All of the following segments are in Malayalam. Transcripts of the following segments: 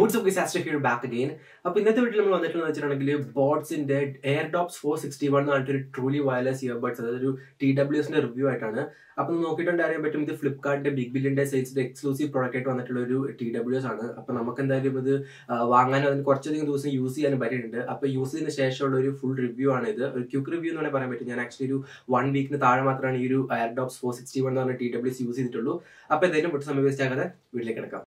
ഹിയർ ബാക്ക് അഗെയിൻ അപ്പൊ ഇന്നത്തെ വീട്ടിൽ നമ്മൾ വന്നിട്ടുള്ളത് വെച്ചിട്ടുണ്ടെങ്കിൽ ബോട്ട്സിന്റെ Airdopes four sixty one എന്ന് പറഞ്ഞിട്ട് ഒരു ട്രൂലി വയർലെസ് ഇയർബഡ്സ് അതായത് ഒരു ടി ഡബ്ല്യൂസിന്റെ റിവ്യൂ ആയിട്ടാണ് അപ്പൊ നോക്കിയിട്ടുണ്ട് അറിയാൻ പറ്റും ഇത് ഫ്ലിപ്കാർട്ടിന്റെ ബിഗ് ബില്ലിന്റെ സൈസിന്റെ എക്സ്ക്ലൂസീവ് പ്രോഡക്റ്റ് ആയിട്ട് വന്നിട്ടുള്ള ഒരു ടി ഡബ്ല്യൂസ് ആണ് അപ്പൊ നമുക്ക് എന്തായാലും ഇത് ആ, വാങ്ങാനും അതിന് കുറച്ചധികം ദിവസം യൂസ് ചെയ്യാനും പറ്റിയിട്ടുണ്ട് അപ്പൊ യൂസ് ചെയ്തതിന് ശേഷമുള്ള ഒരു ഫുൾ റിവ്യൂ ആണ് ഇത് ഒരു ക്യൂക്ക് റിവ്യൂ എന്ന് വേണമെങ്കിൽ പറയാൻ പറ്റും ഞാൻ ആക്ച്വലി ഒരു വൺ വീക്കിന് താഴെ മാത്രമാണ് ഈ ഒരു Airdopes four sixty one എന്ന് പറഞ്ഞ ടി ഡബ്ല്യൂസ് യൂസ് ചെയ്തിട്ടുള്ളൂ അപ്പൊ എന്തായാലും ഒട്ടും സമയം വേസ്റ്റ് ആകാതെ വീട്ടിലേക്ക് കിടക്കാം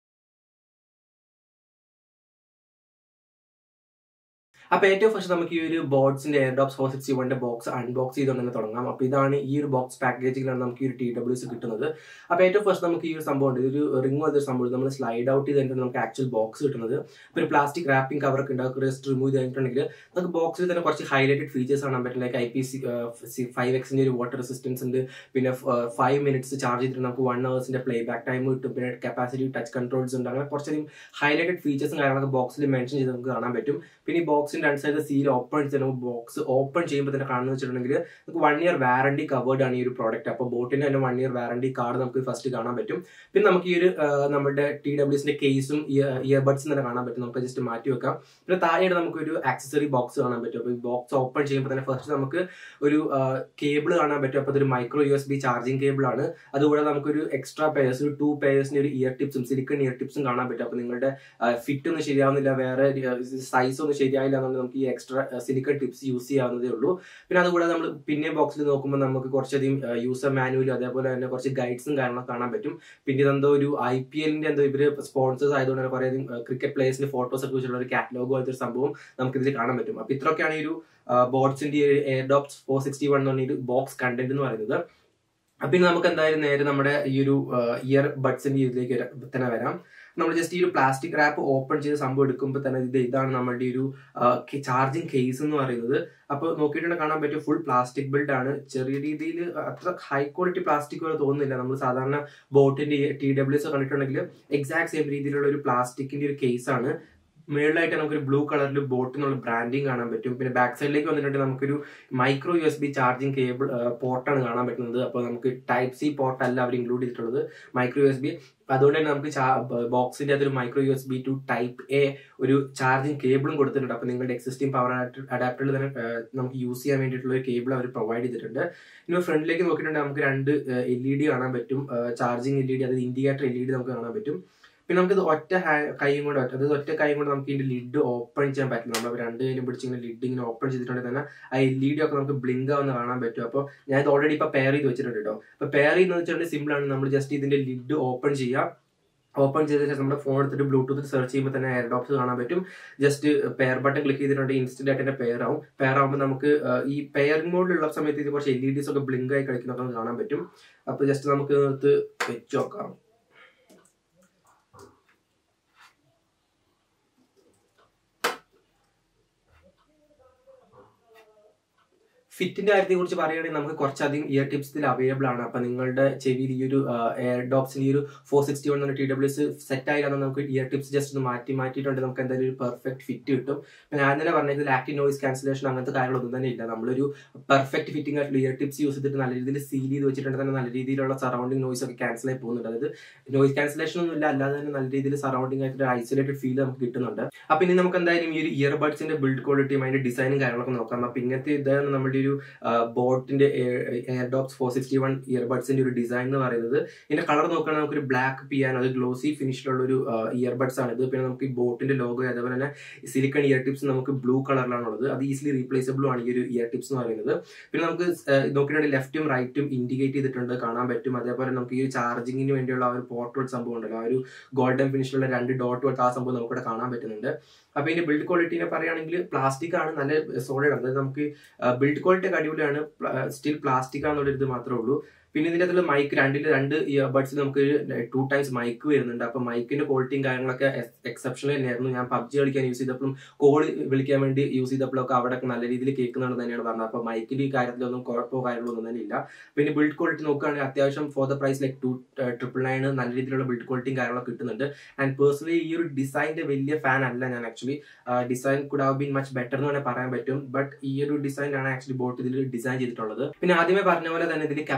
അപ്പൊ ഏറ്റവും ഫസ്റ്റ് നമുക്ക് ഈ ഒരു ബോർഡ്സിന്റെ എയർ ഡോപ്സ് ഫോർ സിക്സ്റ്റി വണ്ണിന്റെ ബോക്സ് അൺബോക്സ് ചെയ്തുകൊണ്ട് തന്നെ തുടങ്ങാം അപ്പൊ ഇതാണ് ഈ ഒരു ബോക്സ് പാക്കേജിലാണ് നമുക്ക് ഈ ഒരു ടി ഡബ്ല്യൂസ് കിട്ടുന്നത് അപ്പൊ ഏറ്റവും ഫസ്റ്റ് നമുക്ക് ഈ ഒരു സംഭവം ഉണ്ട് ഇതൊരു റിംഗ് വന്നൊരു സംഭവം നമ്മൾ സ്ലൈഡ് ഔട്ട് ചെയ്ത് കഴിഞ്ഞിട്ട് നമുക്ക് ആക്ച്വൽ ബോക്സ് കിട്ടുന്നത് അപ്പൊ ഒരു പ്ലാസ്റ്റിക് റാപ്പിംഗ് കവർ ഒക്കെ ഉണ്ടാവും ജസ്റ്റ് റിമൂവ് ചെയ്തിട്ടുണ്ടെങ്കിൽ നമുക്ക് ബോക്സിൽ തന്നെ കുറച്ച് ഹൈലൈറ്റഡ് ഫീച്ചേഴ്സ് കാണാൻ പറ്റും like I P C five എക്സിന്റെ ഒരു വാട്ടർ റെസിസ്റ്റൻസ് ഉണ്ട് പിന്നെ ഫൈവ് മിനിറ്റ്സ് ചാർജ് ചെയ്തിട്ട് നമുക്ക് വൺ അവേഴ്സിന്റെ പ്ലേ ബാക്ക് ടൈം കിട്ടും പിന്നെ കപ്പാസിറ്റി ടച്ച് കൺട്രോൾസ് ഉണ്ട് അങ്ങനെ കുറച്ചധികം ഹൈലൈറ്റഡ് ഫീച്ചേഴ്സും കാര്യങ്ങളൊക്കെ ബോക്സിൽ മെൻഷൻ ചെയ്ത് നമുക്ക് കാണാൻ പറ്റും പിന്നെ ഈ ബോക്സിന്റെ രണ്ട് സൈഡ് സീൽ ഓപ്പൺ ചെയ്ത് നമുക്ക് ബോക്സ് ഓപ്പൺ ചെയ്യുമ്പോൾ തന്നെ കാണുന്നത് വെച്ചിട്ടുണ്ടെങ്കിൽ നമുക്ക് വൺ ഇയർ വാറണ്ടി കവേർഡ് ആണ് ഈ ഒരു പ്രോഡക്റ്റ് അപ്പോൾ ബോട്ടിന് തന്നെ വൺ ഇയർ വാറണ്ടി കാർഡ് നമുക്ക് ഫസ്റ്റ് കാണാൻ പറ്റും പിന്നെ നമുക്ക് ഈ ഒരു ആ, നമ്മുടെ ടി ഡബ്ല്യൂസിന്റെ കേസും ഇയർബഡ്സും തന്നെ കാണാൻ പറ്റും നമുക്ക് ജസ്റ്റ് മാറ്റി വെക്കാം പിന്നെ താഴെയായിട്ട് നമുക്ക് ഒരു ആക്സസറി ബോക്സ് കാണാൻ പറ്റും അപ്പോൾ ഈ ബോക്സ് ഓപ്പൺ ചെയ്യുമ്പോൾ തന്നെ ഫസ്റ്റ് നമുക്ക് ഒരു കേബിൾ കാണാൻ പറ്റും അപ്പോൾ അതൊരു micro U S B charging cable ആണ് അതുകൂടെ നമുക്കൊരു എക്സ്ട്രാ പേഴ്സ് ഒരു ടു പേഴ്സിന്റെ ഒരു ഇയർ ടിപ്സും സിലിക്കൺ ഇയർ ടിപ്സും കാണാൻ പറ്റും അപ്പോൾ നിങ്ങളുടെ ഫിറ്റ് ഒന്നും ശരിയാവുന്നില്ല വേറെ സൈസ് ഒന്നും ശരിയായില്ല എന്നുണ്ടെങ്കിൽ നമുക്ക് ഈ എക്സ്ട്രാ സിലിക്കൺ ടിപ്സ് യൂസ് ചെയ്യാവുന്നതേ ഉള്ളൂ പിന്നെ അതുകൂടാതെ നമ്മൾ പിന്നെ ബോക്സിൽ നോക്കുമ്പോൾ നമുക്ക് കുറച്ചധികം യൂസർ മാനുവലും അതേപോലെ തന്നെ കുറച്ച് ഗൈഡ്സും കാര്യങ്ങളൊക്കെ കാണാൻ പറ്റും പിന്നെ ഇതെന്തോ ഒരു ഐ പി എല്ലിന്റെ എന്തോ ഇവര് സ്പോൺസേഴ്സ് ആയതുകൊണ്ട് തന്നെ കുറേ ക്രിക്കറ്റ് പ്ലേയേഴ്സിന്റെ ഫോട്ടോസ് ഒക്കെ വെച്ചിട്ടുള്ള ഒരു കാറ്റലോഗ് പോലത്തെ ഒരു സംഭവം നമുക്ക് ഇതിൽ കാണാൻ പറ്റും അപ്പൊ ഇത്രയൊക്കെയാണ് ഈ ഒരു ബോർഡ്സിന്റെ Airdopes four sixty one എന്ന് പറഞ്ഞ ഒരു ബോക്സ് കണ്ടന്റ് എന്ന് പറയുന്നത് അപ്പൊ ഇനി നമുക്ക് എന്തായാലും നേരെ നമ്മുടെ ഈ ഒരു ഇയർ ബഡ്സിന്റെ ഇതിലേക്ക് വരാം- തന്നെ വരാം നമ്മൾ ജസ്റ്റ് ഈ ഒരു പ്ലാസ്റ്റിക് റാപ്പ് ഓപ്പൺ ചെയ്ത് സംഭവം എടുക്കുമ്പോൾ തന്നെ ഇത് ഇതാണ് നമ്മുടെ ഈ ഒരു ചാർജിങ് കേസ് എന്ന് പറയുന്നത് അപ്പോൾ നോക്കിയിട്ടുണ്ടെങ്കിൽ കാണാൻ പറ്റും ഫുൾ പ്ലാസ്റ്റിക് ബിൽഡ് ആണ് ചെറിയ രീതിയിൽ അത്ര ഹൈ ക്വാളിറ്റി പ്ലാസ്റ്റിക് പോലെ തോന്നുന്നില്ല നമ്മൾ സാധാരണ ബോട്ടിന്റെ ടി ഡബ്ല്യൂസ് കണ്ടിട്ടുണ്ടെങ്കിൽ എക്സാക്ട് സെയിം രീതിയിലുള്ള ഒരു പ്ലാസ്റ്റിക്കിന്റെ ഒരു കേസ് ആണ് മേളിലായിട്ട് നമുക്കൊരു ബ്ലൂ കളറിൽ ബോട്ടിനുള്ള ബ്രാൻഡിങ് കാണാൻ പറ്റും പിന്നെ ബാക്ക് സൈഡിലേക്ക് വന്നിട്ടുണ്ടെങ്കിൽ നമുക്കൊരു micro U S B charging cable പോർട്ടാണ് കാണാൻ പറ്റുന്നത് അപ്പോൾ നമുക്ക് ടൈപ്പ് സി പോർട്ട് അല്ല അവർ ഇൻക്ലൂഡ് ചെയ്തിട്ടുള്ളത് മൈക്രോ യു എസ് ബി അതുകൊണ്ട് തന്നെ നമുക്ക് ബോക്സിന്റെ അതൊരു micro U S B to type A ഒരു ചാർജിങ് കേബിളും കൊടുത്തിട്ടുണ്ട് അപ്പോൾ നിങ്ങളുടെ എക്സിസ്റ്റിംഗ് പവർ അഡാപ്റ്ററിൽ തന്നെ ആ, നമുക്ക് യൂസ് ചെയ്യാൻ വേണ്ടിയിട്ടുള്ള ഒരു കേബിൾ അവർ പ്രൊവൈഡ് ചെയ്തിട്ടുണ്ട് ഇനി ഫ്രണ്ടിലേക്ക് നോക്കിയിട്ടുണ്ടെങ്കിൽ നമുക്ക് രണ്ട് എൽ ഇ ഡി കാണാൻ പറ്റും ചാർജിങ് എൽ ഇ ഡി അതായത് ഇൻഡിക്കേറ്റർ എൽ ഇ ഡി നമുക്ക് കാണാൻ പറ്റും പിന്നെ നമുക്ക് ഇത് ഒറ്റ ഹാ- കൈയും കൊണ്ട് ഒറ്റ അതായത് ഒറ്റ കൈ കൊണ്ട് നമുക്ക് ഇതിന്റെ ലിഡ് ഓപ്പൺ ചെയ്യാൻ പറ്റില്ല നമ്മൾ രണ്ട് കൈയിലും പിടിച്ച് ഇങ്ങനെ ലിഡ് ഇങ്ങനെ ഓപ്പൺ ചെയ്തിട്ടുണ്ടെങ്കിൽ തന്നെ ആ എൽ ഇ ഡി ഒക്കെ നമുക്ക് ബ്ലിങ്ക് ആവുന്ന കാണാൻ പറ്റും അപ്പോൾ ഞാൻ ഇത് ഓൾറെഡി ഇപ്പൊ പെയർ ചെയ്ത് വെച്ചിട്ടുണ്ട് കേട്ടോ അപ്പൊ പെയർ ചെയ്യുന്നത് വെച്ചിട്ടുണ്ടെങ്കിൽ സിമ്പിൾ ആണ് നമ്മൾ ജസ്റ്റ് ഇതിന്റെ ലിഡ് ഓപ്പൺ ചെയ്യുക ഓപ്പൺ ചെയ്ത ശേഷം നമ്മുടെ ഫോൺ എടുത്തിട്ട് ബ്ലൂടൂത്ത് സെർച്ച് ചെയ്യുമ്പോൾ തന്നെ എയർ ഡോപ്സ് കാണാൻ പറ്റും ജസ്റ്റ് പെയർ ബട്ടൺ ക്ലിക്ക് ചെയ്തിട്ടുണ്ടെങ്കിൽ ഇൻസ്റ്റന്റ് ആയിട്ട് തന്നെ പെയർ ആവും പെയർ ആവുമ്പോൾ നമുക്ക് ആ, ഈ പെയറിംഗ് മോഡിലുള്ള സമയത്ത് ഇത് കുറച്ച് എൽ ഇ ഡിസ് ഒക്കെ ബ്ലിങ്ക് ആയി കളിക്കുന്നൊക്കെ നമുക്ക് കാണാൻ പറ്റും അപ്പൊ ജസ്റ്റ് നമുക്ക് ഇത് വെച്ച് നോക്കാം ഫിറ്റിന്റെ കാര്യത്തെ കുറിച്ച് പറയുകയാണെങ്കിൽ നമുക്ക് കുറച്ചധികം ഇയർ ടിപ്സ് ഇതിൽ അവൈലബിൾ ആണ് അപ്പൊ നിങ്ങളുടെ ചെവിയിൽ ഈ ഒരു എയർ ഡോപ്സിൽ ഈ ഒരു four sixty one T W S set ആയില്ല നമുക്ക് ഇയർ ടിപ്സ് ജസ്റ്റ് ഒന്ന് മാറ്റി മാറ്റിയിട്ടുണ്ട് നമുക്ക് എന്തായാലും ഒരു പെർഫെക്റ്റ് ഫിറ്റ് കിട്ടും ഇപ്പൊ ഞാൻ തന്നെ പറഞ്ഞത് ആക്റ്റീവ് നോയിസ് ക്യാൻസലേഷൻ അങ്ങനത്തെ കാര്യങ്ങളൊന്നും തന്നെ ഇല്ല നമ്മളൊരു പെർഫെക്റ്റ് ഫിറ്റിംഗ് ആയിട്ടുള്ള ഇയർ ടിപ്സ് യൂസ് ചെയ്തിട്ട് നല്ല രീതിയിൽ സീൽ ചെയ്ത് വെച്ചിട്ടുണ്ടെങ്കിൽ തന്നെ നല്ല രീതിയിലുള്ള സറൗണ്ടിങ് നോയിസ് ഒക്കെ ക്യാൻസൽ ആയി പോകുന്നുണ്ട് അതായത് നോയിസ് ക്യാൻസലേഷൻ ഒന്നും ഇല്ല അല്ലാതെ തന്നെ നല്ല രീതിയിൽ സറൗണ്ടിങ് ആയിട്ട് ഐസൊലേറ്റഡ് ഫീൽ നമുക്ക് കിട്ടുന്നുണ്ട് അപ്പൊ ഇനി നമുക്ക് എന്തായാലും ഈ ഒരു ഇയർബഡ്സിന്റെ ബിൽഡ് ക്വാളിറ്റിയും അതിന്റെ ഡിസൈനും കാര്യങ്ങളൊക്കെ നോക്കാം അപ്പൊ ഇങ്ങനത്തെ ഇതാണ് നമ്മുടെ ഒരു ബോട്ടിന്റെ Airdopes four sixty one ഇയർബഡ്സിന്റെ ഒരു ഡിസൈൻ എന്ന് പറയുന്നത് ഇതിന്റെ കളർ നോക്കുകയാണെങ്കിൽ നമുക്കൊരു ബ്ലാക്ക് പിയാൻ അത് ഗ്ലോസി ഫിനിഷിലുള്ള ഒരു ഇയർബഡ്സ് ആണ് ഇത് പിന്നെ നമുക്ക് ഈ ബോട്ടിന്റെ ലോഗോ അതേപോലെ തന്നെ സിലിക്കൺ ഇയർ ടിപ്സ് നമുക്ക് ബ്ലൂ കളറിലാണുള്ളത് അത് ഈസിലി റീപ്ലേസബിളും ആണ് ഈ ഒരു ഇയർ ടിപ്സ് എന്ന് പറയുന്നത് പിന്നെ നമുക്ക് നോക്കിയിട്ടുണ്ടെങ്കിൽ ലെഫ്റ്റും റൈറ്റും ഇൻഡിക്കേറ്റ് ചെയ്തിട്ടുണ്ട് കാണാൻ പറ്റും അതേപോലെ നമുക്ക് ഈ ചാർജിങ്ങിന് വേണ്ടിയുള്ള ആ ഒരു പോർട്ടൽ സംഭവം ഉണ്ടല്ലോ ആ ഒരു ഗോൾഡൻ ഫിനിഷിലുള്ള രണ്ട് ഡോട്ട് പോലത്തെ ആ സംഭവം നമുക്കിവിടെ കാണാൻ പറ്റുന്നുണ്ട് അപ്പൊ ഇതിന്റെ ബിൽഡ് ക്വാളിറ്റിനെ പറയുകയാണെങ്കിൽ പ്ലാസ്റ്റിക് ആണ് നല്ല സോളിഡ് ആണ് അതായത് നമുക്ക് ബിൽഡ് ക്വാളിറ്റി ഒക്കെ അടിപൊളിയാണ് സ്റ്റിൽ പ്ലാസ്റ്റിക് ആണെന്നുള്ള ഇത് മാത്രമേ ഉള്ളൂ പിന്നെ ഇതിന്റെ അതിൽ മൈക്ക് രണ്ടിൽ രണ്ട് ഇയർബഡ്സിൽ നമുക്ക് ടു ടൈംസ് മൈക്ക് വരുന്നുണ്ട് അപ്പൊ മൈക്കിന്റെ ക്വാളിറ്റിയും കാര്യങ്ങളൊക്കെ എക്സെപ്ഷണൽ തന്നെയായിരുന്നു ഞാൻ പബ്ജി കളിക്കാൻ യൂസ് ചെയ്തപ്പോഴും കോൾ വിളിക്കാൻ വേണ്ടി യൂസ് ചെയ്തപ്പോഴൊക്കെ അവിടെ നല്ല രീതിയിൽ കേൾക്കുന്നുണ്ടെന്ന് തന്നെയാണ് പറഞ്ഞത് അപ്പൊ മൈക്കിന്റെ ഈ കാര്യത്തിലൊന്നും കുഴപ്പമോ കാര്യങ്ങളോ ഒന്നും തന്നെ ഇല്ല പിന്നെ ബിൽഡ് ക്വാളിറ്റി നോക്കുകയാണെങ്കിൽ അത്യാവശ്യം for the price like two triple nine നല്ല രീതിയിലുള്ള ബിൽഡ് ക്വാളിറ്റിയും കാര്യങ്ങളൊക്കെ കിട്ടുന്നുണ്ട് ആൻഡ് പേഴ്സണലി ഈ ഒരു ഡിസൈനിന്റെ വലിയ ഫാൻ അല്ല ഞാൻ actually design could have been much better എന്ന് വേണമെങ്കിൽ പറയാൻ പറ്റും ബട്ട് ഈ ഒരു ഡിസൈൻ ആണ് ആക്ച്വലി ബോട്ട് ഇതിൽ ഡിസൈൻ ചെയ്തിട്ടുള്ളത് പിന്നെ ആദ്യമേ പറഞ്ഞ പോലെ തന്നെ ഇതിൽ കപ്പാസിറ്റി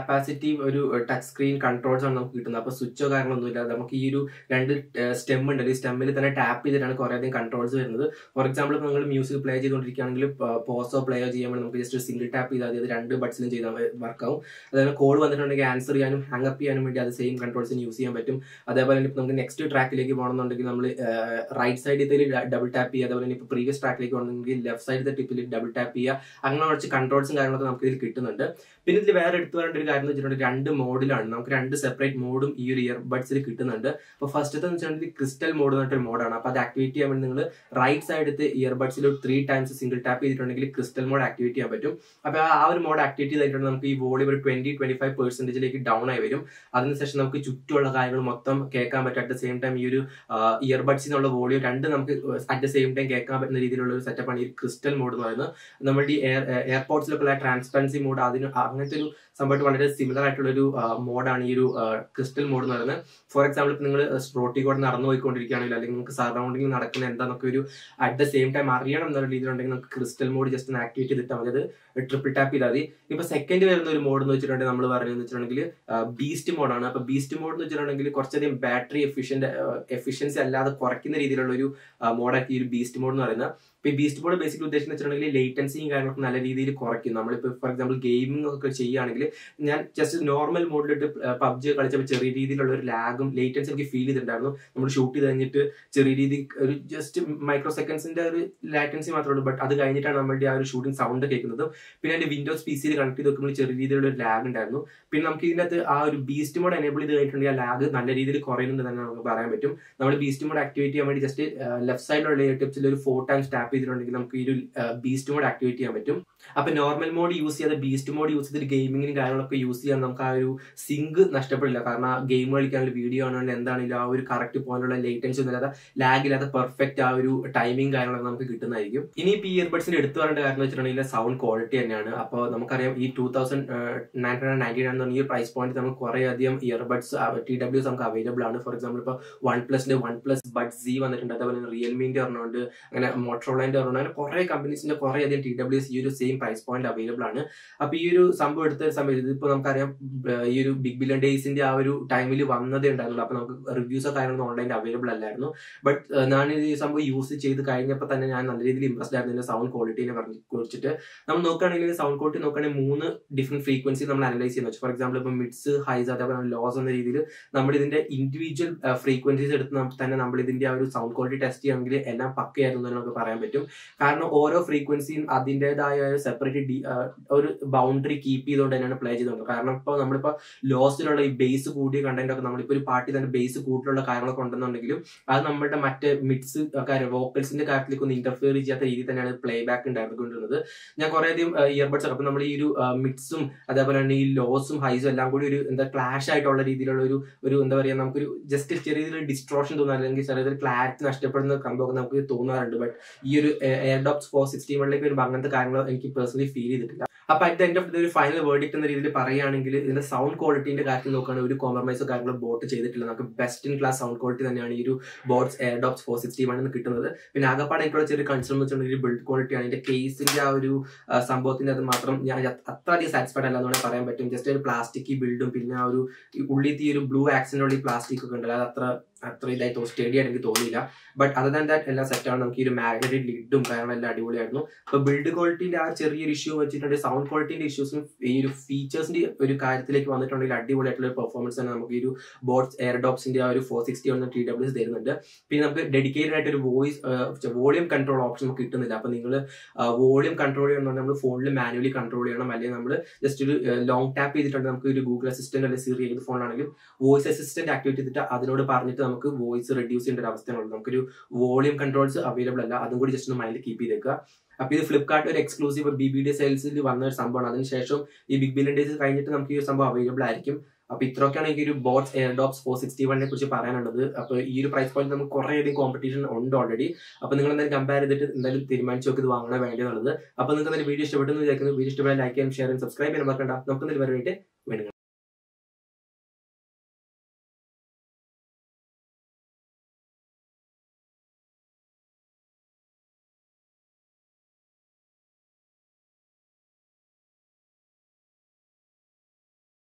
സെൻസിറ്റീവ് ഒരു ടച്ച് സ്ക്രീൻ കൺട്രോൾസ് ആണ് നമുക്ക് കിട്ടുന്നത് അപ്പൊ സ്വിച്ചോ കാര്യങ്ങളൊന്നും ഇല്ലാതെ നമുക്ക് ഈ ഒരു രണ്ട് സ്റ്റെം ഉണ്ട് ഈ സ്റ്റെമ്മിൽ തന്നെ ടാപ്പ് ചെയ്തിട്ടാണ് കുറെ അധികം കൺട്രോൾസ് വരുന്നത് ഫോർ എക്സാമ്പിൾ ഇപ്പോൾ നിങ്ങൾ മ്യൂസിക് പ്ലേ ചെയ്തുകൊണ്ടിരിക്കുകയാണെങ്കിൽ പോസോ പ്ലേയോ ചെയ്യാൻ വേണ്ടി നമുക്ക് ജസ്റ്റ് സിംഗിൾ ടാപ്പ് ചെയ്താൽ മതി അത് രണ്ട് ബഡ്സിലും ചെയ്താൽ വർക്കാവും അതേപോലെ കോൾ വന്നിട്ടുണ്ടെങ്കിൽ ആൻസർ ചെയ്യാനും ഹാങ് അപ്പ് ചെയ്യാനും വേണ്ടി അത് സെയിം കൺട്രോൾസിന് യൂസ് ചെയ്യാൻ പറ്റും അതേപോലെ തന്നെ ഇപ്പോൾ നമുക്ക് നെക്സ്റ്റ് ട്രാക്കിലേക്ക് പോകണമെന്നുണ്ടെങ്കിൽ നമ്മൾ റൈറ്റ് സൈഡിൽ ഡബിൾ ടാപ്പ് ചെയ്യുക അതേപോലെ ഇപ്പോൾ പ്രീവിയസ് ട്രാക്കിലേക്ക് പോകണമെങ്കിൽ ലെഫ്റ്റ് സൈഡിലത്തെ ടിപ്പിൽ ഡബിൾ ടാപ്പ് ചെയ്യുക അങ്ങനെ കുറച്ച് കൺട്രോൾസും കാര്യങ്ങളൊക്കെ നമുക്ക് ഇതിൽ കിട്ടുന്നുണ്ട് പിന്നെ ഇതിൽ വേറെ എടുത്തു പറയേണ്ട ഒരു കാര്യം എന്ന് വെച്ചിട്ടുണ്ടെങ്കിൽ രണ്ട് മോഡിലാണ് നമുക്ക് രണ്ട് സെപ്പറേറ്റ് മോഡും ഈ ഒരു ഇയർബഡ്സിൽ കിട്ടുന്നുണ്ട് അപ്പോൾ ഫസ്റ്റത്തെ എന്ന് വെച്ചിട്ടുണ്ടെങ്കിൽ ക്രിസ്റ്റൽ മോഡ് എന്നിട്ടൊരു മോഡാണ് അപ്പോൾ അത് ആക്ടിവേറ്റ് ചെയ്യാൻ വേണ്ടി നിങ്ങൾ റൈറ്റ് സൈഡത്തെ ഇയർബഡ്സിൽ ത്രീ ടൈംസ് സിംഗിൾ ടാപ്പ് ചെയ്തിട്ടുണ്ടെങ്കിൽ ക്രിസ്റ്റൽ മോഡ് ആക്ടിവേറ്റ് ചെയ്യാൻ പറ്റും അപ്പോൾ ആ ഒരു മോഡ് ആക്ടിവേറ്റ് ചെയ്തിട്ടുണ്ടെങ്കിൽ നമുക്ക് ഈ വോളിയം ഒരു ട്വന്റി ട്വന്റി ഫൈവ് പെർസെന്റേജിലേക്ക് ഡൗൺ ആയി വരും അതിനുശേഷം നമുക്ക് ചുറ്റുമുള്ള കാര്യങ്ങൾ മൊത്തം കേൾക്കാൻ പറ്റും അറ്റ് ദ സെയിം ടൈം ഈ ഒരു ഇയർബഡ്സിൽ നിന്നുള്ള വോളിയം രണ്ട് നമുക്ക് അറ്റ് ദ സെയിം ടൈം കേൾക്കാൻ പറ്റുന്ന രീതിയിലുള്ള ഒരു സെറ്റപ്പാണ് ഈ ക്രിസ്റ്റൽ മോഡ് എന്ന് പറയുന്നത് നമ്മുടെ ഈ എയർ എയർപോർട്സിലൊക്കെ ഉള്ള ട്രാൻസ്പെറൻസി മോഡ് അതിന് അങ്ങനത്തെ ഒരു സംഭവമായിട്ട് വളരെ സിമിലർ ആയിട്ടുള്ള ഒരു മോഡാണ് ഈ ഒരു ക്രിസ്റ്റൽ മോഡ് എന്ന് പറയുന്നത് ഫോർ എക്സാമ്പിൾ ഇപ്പൊ നിങ്ങൾ റോട്ടിൽ കൂടെ നടന്നു പോയിക്കൊണ്ടിരിക്കുകയാണെങ്കിൽ അല്ലെങ്കിൽ നിങ്ങൾക്ക് സറൗണ്ടിങ് നടക്കുന്ന എന്താണെന്നൊക്കെ ഒരു അറ്റ് ദ സെയിം ടൈം അറിയണം എന്നുള്ള രീതിയിലുണ്ടെങ്കിൽ നമുക്ക് ക്രിസ്റ്റൽ മോഡ് ജസ്റ്റ് ഒന്ന് ആക്ടിവേറ്റ് ചെയ്തിട്ടാൽ മതി അത് ട്രിപ്പിൾ ടാപ്പ് ചെയ്താൽ മതി ഇപ്പൊ സെക്കൻഡ് വരുന്ന ഒരു മോഡ് എന്ന് വെച്ചിട്ടുണ്ടെങ്കിൽ നമ്മൾ പറയുന്നത് വെച്ചിട്ടുണ്ടെങ്കിൽ ബീസ്റ്റ് മോഡാണ് അപ്പൊ ബീസ്റ്റ് മോഡ് എന്ന് വെച്ചിട്ടുണ്ടെങ്കിൽ കുറച്ചധികം ബാറ്ററി എഫിഷ്യന്റ് എഫിഷ്യൻസി അല്ലാതെ കുറയ്ക്കുന്ന രീതിയിലുള്ള ഒരു മോഡാക്കി ഈ ഒരു ബീസ്റ്റ് മോഡ് എന്ന് പറയുന്നത് ഇപ്പൊ ഈ ബീസ്റ്റ് മോഡ് ബേസിക്കലി ഉദ്ദേശിക്കുന്ന വെച്ചിട്ടുണ്ടെങ്കിൽ ലേറ്റൻസിയും കാര്യങ്ങളൊക്കെ നല്ല രീതിയിൽ കുറയ്ക്കും നമ്മളിപ്പോൾ ഫോർ എക്സാമ്പിൾ ഗെയിമിംഗ് ഒക്കെ ചെയ്യുകയാണെങ്കിൽ ഞാൻ ജസ്റ്റ് നോർമൽ മോഡിലിട്ട് പബ്ജി കളിച്ചപ്പോൾ ചെറിയ രീതിയിലുള്ള ഒരു ലാഗും ലേറ്റൻസി എനിക്ക് ഫീൽ ചെയ്തിട്ടുണ്ടായിരുന്നു നമ്മൾ ഷൂട്ട് ചെയ്ത് കഴിഞ്ഞിട്ട് ചെറിയ രീതി ഒരു ജസ്റ്റ് മൈക്രോ സെക്കൻഡ്സിന്റെ ഒരു ലാറ്റൻസി മാത്രമേ ഉള്ളൂ ബട്ട് അത് കഴിഞ്ഞിട്ടാണ് നമ്മുടെ ആ ഒരു ഷൂട്ടിംഗ് സൗണ്ട് കേൾക്കുന്നത് പിന്നെ അതിന്റെ വിൻഡോസ് പി സിയിൽ കണക്ട് ചെയ്ത് നോക്കുമ്പോൾ ചെറിയ രീതിയിലുള്ള ഒരു ലാഗ് ഉണ്ടായിരുന്നു പിന്നെ നമുക്ക് ഇതിനകത്ത് ആ ഒരു ബീസ്റ്റ് മോഡ് എനേബിൾ ചെയ്ത് കഴിഞ്ഞിട്ടുണ്ടെങ്കിൽ ആ ലാഗ് നല്ല രീതിയിൽ കുറയുന്നുണ്ട് തന്നെ നമുക്ക് പറയാൻ പറ്റും നമ്മൾ ബീസ്റ്റ് മോഡ് ആക്ടിവേറ്റ് ചെയ്യാൻ വേണ്ടി ജസ്റ്റ് ലെഫ്റ്റ് സൈഡിലുള്ള ടിപ്സിൽ ഒരു ഫോർ ടൈംസ് ടാപ്പ് ചെയ്തിട്ടുണ്ടെങ്കിൽ നമുക്ക് ഈ ഒരു ബീസ്റ്റ് മോഡ് ആക്ടിവേറ്റ് ചെയ്യാൻ പറ്റും അപ്പൊ നോർമൽ മോഡ് യൂസ് ചെയ്യാതെ ബീസ്റ്റ് മോഡ് യൂസ് ചെയ്തിട്ട് ഗെയിമിങ്ങിനും കാര്യങ്ങളൊക്കെ യൂസ് ചെയ്യാൻ നമുക്ക് ആ ഒരു സിങ്ക് നഷ്ടപ്പെടില്ല കാരണം ആ ഗെയിം കളിക്കാനുള്ള വീഡിയോ ആണെങ്കിൽ എന്താണെങ്കിലും ആ ഒരു കറക്റ്റ് പോയിന്റുള്ള ലേറ്റൻസി ഒന്നും ഇല്ലാതെ ലാഗ് ഇല്ലാതെ പെർഫെക്റ്റ് ആ ഒരു ടൈമിംഗ് കാര്യങ്ങളൊക്കെ നമുക്ക് കിട്ടുന്നതായിരിക്കും ഇനി ഇപ്പൊ ഈ ഇയർബഡ്സിന്റെ എടുത്തു പറയേണ്ട കാര്യം എന്ന് വെച്ചിട്ടുണ്ടെങ്കിൽ സൗണ്ട് ക്വാളിറ്റി തന്നെയാണ് അപ്പോൾ നമുക്കറിയാം ഈ two thousand nine hundred ninety nine ഈ പ്രൈസ് പോയിന്റ് നമുക്ക് കുറെ അധികം ഇയർബഡ്സ് ടി ഡബ്ല്യൂസ് നമുക്ക് അവൈലബിൾ ആണ് ഫോർ എക്സാമ്പിൾ ഇപ്പോൾ വൺ പ്ലസിന്റെ വൺ പ്ലസ് ബഡ് സി വന്നിട്ടുണ്ട് അതേപോലെ റിയൽമിന്റെ ഒരെണ്ണമുണ്ട് അങ്ങനെ മോട്ടറോളൈന്റെ ഒരെണ്ണം അങ്ങനെ കുറെ കമ്പനീസിന്റെ കുറെ അധികം ടി ഡബ്ല്യൂസ് ഈ ഒരു സെയിം പ്രൈസ് പോയിന്റ് അവൈലബിൾ ആണ് അപ്പൊ ഈ ഒരു സംഭവം എടുത്ത സമയത്ത് ഇതിപ്പോ നമുക്കറിയാം ഈ ഒരു ബിഗ് ബില്യൺ ഡേയ്സിന്റെ ആ ഒരു ടൈമിൽ വന്നതേ ഉണ്ടായിരുന്നുള്ളൂ അപ്പൊ നമുക്ക് റിവ്യൂസോ കാര്യങ്ങളൊന്നും ഓൺലൈനിൽ അവൈലബിൾ അല്ലായിരുന്നു ബട്ട് ഞാൻ ഈ സംഭവം യൂസ് ചെയ്ത് കഴിഞ്ഞപ്പോൾ തന്നെ ഞാൻ നല്ല രീതിയിൽ ഇംപ്രസ്ഡ് ആയിരുന്നു ഇതിന്റെ സൗണ്ട് ക്വാളിറ്റിനെ പറഞ്ഞ് കുറിച്ചിട്ട് നമ്മൾ നോക്കുകയാണെങ്കിൽ സൗണ്ട് ക്വാളിറ്റി നോക്കുകയാണെങ്കിൽ മൂന്ന് ഡിഫറെന്റ് ഫ്രീക്വൻസി നമ്മൾ അനലൈസ് ചെയ്യുന്നത് ഫോർ എക്സാമ്പിൾ ഇപ്പൊ മിഡ്സ് ഹൈസ് അതേപോലെ ലോസ് എന്ന രീതിയിൽ നമ്മൾ ഇതിന്റെ ഇൻഡിവിജ്വൽ ഫ്രീക്വൻസീസ് എടുത്ത് തന്നെ നമ്മൾ ഇതിന്റെ ആ ഒരു സൗണ്ട് ക്വാളിറ്റി ടെസ്റ്റ് ചെയ്യുകയാണെങ്കിൽ എല്ലാം പക്കയായിരുന്നു എന്ന് നമുക്ക് പറയാൻ പറ്റും കാരണം ഓരോ ഫ്രീക്വൻസിയും അതിൻ്റെതായ ഒരു സെപ്പറേറ്റ് ഒരു ബൗണ്ടറി കീപ്പ് ചെയ്തുകൊണ്ട് തന്നെയാണ് പ്ലേ ചെയ്തുകൊണ്ട് കാരണം ഇപ്പോൾ നമ്മളിപ്പോൾ ലോസിലുള്ള ഈ ബേസ് കൂടിയ കണ്ടന്റ് ഒക്കെ നമ്മളിപ്പോൾ ഒരു പാർട്ടി തന്നെ ബേസ് കൂട്ടിലുള്ള കാര്യങ്ങളൊക്കെ ഉണ്ടെന്നുണ്ടെങ്കിലും അത് നമ്മുടെ മറ്റേ മിഡ്സ് കാര്യം വോക്കൽസിന്റെ കാര്യത്തിലേക്ക് ഒന്ന് ഇന്റർഫിയർ ചെയ്യാത്ത രീതിയിൽ തന്നെയാണ് പ്ലേ ബാക്ക് ഉണ്ടായിരുന്നുകൊണ്ടിരുന്നത് ഞാൻ കുറെ അധികം ഇയർബഡ്സ് അപ്പൊ നമ്മൾ ഈ ഒരു മിഡ്സും അതേപോലെ തന്നെ ഈ ലോസും ഹൈസും എല്ലാം കൂടി ഒരു എന്താ ക്ലാഷ് ആയിട്ടുള്ള രീതിയിലുള്ള ഒരു ഒരു എന്താ പറയുക നമുക്കൊരു ജസ്റ്റ് ചെറിയ രീതിയിൽ ഡിസ്ട്രോഷൻ തോന്നുക അല്ലെങ്കിൽ ചെറിയ ക്ലാരിറ്റി നഷ്ടപ്പെടുന്ന സംഭവം നമുക്ക് തോന്നാറുണ്ട് ബട്ട് ഈ ഒരു എയർഡോപ്സ് ഫോർ സിക്സ്റ്റി വണ്ണിലേക്ക് വരുമ്പോൾ അങ്ങനത്തെ കാര്യങ്ങൾ എനിക്ക് പേഴ്സണലി ഫീൽ ചെയ്തിട്ടില്ല അപ്പൊ അറ്റ് എൻഡ് ഓഫ് ഒരു ഫൈനൽ വേർഡിക്ട് എന്ന രീതിയിൽ പറയുകയാണെങ്കിൽ ഇതിന്റെ സൗണ്ട് ക്വാളിറ്റിന്റെ കാര്യത്തിൽ നോക്കുകയാണെങ്കിൽ ഒരു കോംപ്രമൈസോ കാര്യങ്ങളോ ബോട്ട് ചെയ്തിട്ടില്ല നമുക്ക് best in class sound quality തന്നെയാണ് ഈ ഒരു ബോട്ട്സ് എയർഡോപ്സ് ഫോർ സിക്സ്റ്റി വണ്ണിൽ കിട്ടുന്നത് പിന്നെ ആകപ്പാടെ എനിക്കുള്ള ചെറിയ കൺസേൺ എന്ന് വെച്ചിട്ടുണ്ടെങ്കിൽ ബിൽഡ് ക്വാളിറ്റി ആണ് ഇതിന്റെ കേസിന്റെ ആ ഒരു സംഭവത്തിന്റെ അത് മാത്രം ഞാൻ അത്ര അധികം സാറ്റിസ്ഫൈഡ് അല്ല എന്ന് പറയാൻ പറ്റും ജസ്റ്റ് ഒരു പ്ലാസ്റ്റിക് ബിൽഡും പിന്നെ ആ ഒരു ഉള്ളിൽ ഈ ഒരു ബ്ലൂ ആക്സിനുള്ള ഈ പ്ലാസ്റ്റിക് ഒക്കെ ഉണ്ടല്ലോ അത് അത്ര അത്ര ഇതായി സ്റ്റഡി ആയിട്ട് എനിക്ക് തോന്നിയില്ല ബട്ട് അതർ ദാൻ ദാറ്റ് എല്ലാം സെറ്റാണ് നമുക്ക് ഈ ഒരു മാഗ്നറ്റിക് ലിഡും കാര്യങ്ങളും എല്ലാം അടിപൊളിയായിരുന്നു അപ്പൊ ബിൽഡ് ക്വാളിറ്റിന്റെ ആ ചെറിയൊരു ഇഷ്യൂ വെച്ചിട്ടുണ്ടെങ്കിൽ സൗണ്ട് ക്വാളിറ്റിന്റെ ഇഷ്യൂസും ഈ ഒരു ഫീച്ചേഴ്സിന്റെ ഒരു കാര്യത്തിലേക്ക് വന്നിട്ടുണ്ടെങ്കിൽ അടിപൊളിയായിട്ടുള്ള ഒരു പെർഫോമൻസ് തന്നെ നമുക്ക് ഈ ഒരു ബോട്ട്സ് എയർഡോപ്സിന്റെ ആ ഒരു ഫോർ സിക്സ്റ്റി വന്ന ടി ഡബ്ല്യൂസ് തരുന്നുണ്ട് പിന്നെ നമുക്ക് ഡെഡിക്കേറ്റഡ് ആയിട്ട് ഒരു വോയിസ് വോളിയം കൺട്രോൾ ഓപ്ഷൻ നമുക്ക് കിട്ടുന്നില്ല അപ്പൊ നിങ്ങൾ വോളിയം കൺട്രോൾ ചെയ്യണമെന്നുണ്ടെങ്കിൽ നമ്മൾ ഫോണിൽ മാനുവലി കൺട്രോൾ ചെയ്യണം അല്ലെങ്കിൽ നമ്മൾ ജസ്റ്റ് ഒരു ലോങ് ടാപ്പ് ചെയ്തിട്ടുണ്ട് നമുക്ക് ഒരു ഗൂഗിൾ അസിസ്റ്റന്റ് അല്ലെങ്കിൽ സിറി ഏത് ഫോണാണെങ്കിലും വോയിസ് അസിസ്റ്റന്റ് ആക്ടിവേറ്റ് ചെയ്തിട്ട് അതിനോട് പറഞ്ഞിട്ട് നമുക്ക് വോയിസ് റെഡ്യൂസ് ചെയ്യേണ്ട ഒരു അവസ്ഥയാണ് നമുക്കൊരു വോളിയം കൺട്രോൾസ് അവൈലബിൾ അല്ല അതും കൂടി ജസ്റ്റ് ഒന്ന് മൈൻഡിൽ കീപ്പ് ചെയ്തേക്കുക അപ്പൊ ഇത് ഫ്ലിപ്കാർട്ട് ഒരു എക്സ്ക്ലൂസീവ് ബി ബി ഡി സെയിൽസിൽ വന്ന ഒരു സംഭവമാണ് അതിനുശേഷം ഈ ബിഗ് ബില്യൺ ഡേയ്സ് കഴിഞ്ഞിട്ട് നമുക്ക് ഈ ഒരു സംഭവം അവൈലബിൾ ആയിരിക്കും അപ്പൊ ഇത്രയൊക്കെയാണ് എനിക്ക് ഒരു ബോട്ട്സ് എയർഡോപ്സ് ഫോർ സിക്സ്റ്റി വണ്ണിനെ കുറിച്ച് പറയാനുള്ളത് അപ്പൊ ഈ ഒരു പ്രൈസ് പോയിന്റ് നമുക്ക് കുറേ അധികം കോമ്പറ്റീഷൻ ഉണ്ട് ഓൾറെഡി അപ്പൊ നിങ്ങൾ എന്തായാലും കമ്പയർ ചെയ്തിട്ട് എന്തായാലും തീരുമാനിച്ചു നോക്കി ഇത് വാങ്ങണ വേണ്ടതുള്ളത് അപ്പൊ നിങ്ങൾക്ക് എന്തായാലും വീഡിയോ ഇഷ്ടപ്പെട്ടെന്ന് വിചാരിക്കുന്നു വീഡിയോ ഇഷ്ടപ്പെട്ടാൽ ലൈക്ക് ചെയ്യാൻ ഷെയർ ചെയ്യാൻ സബ്സ്ക്രൈബ് ചെയ്യാൻ മറക്കണ്ട നമുക്ക് എന്തായാലും വരവേറ്റ് വേണം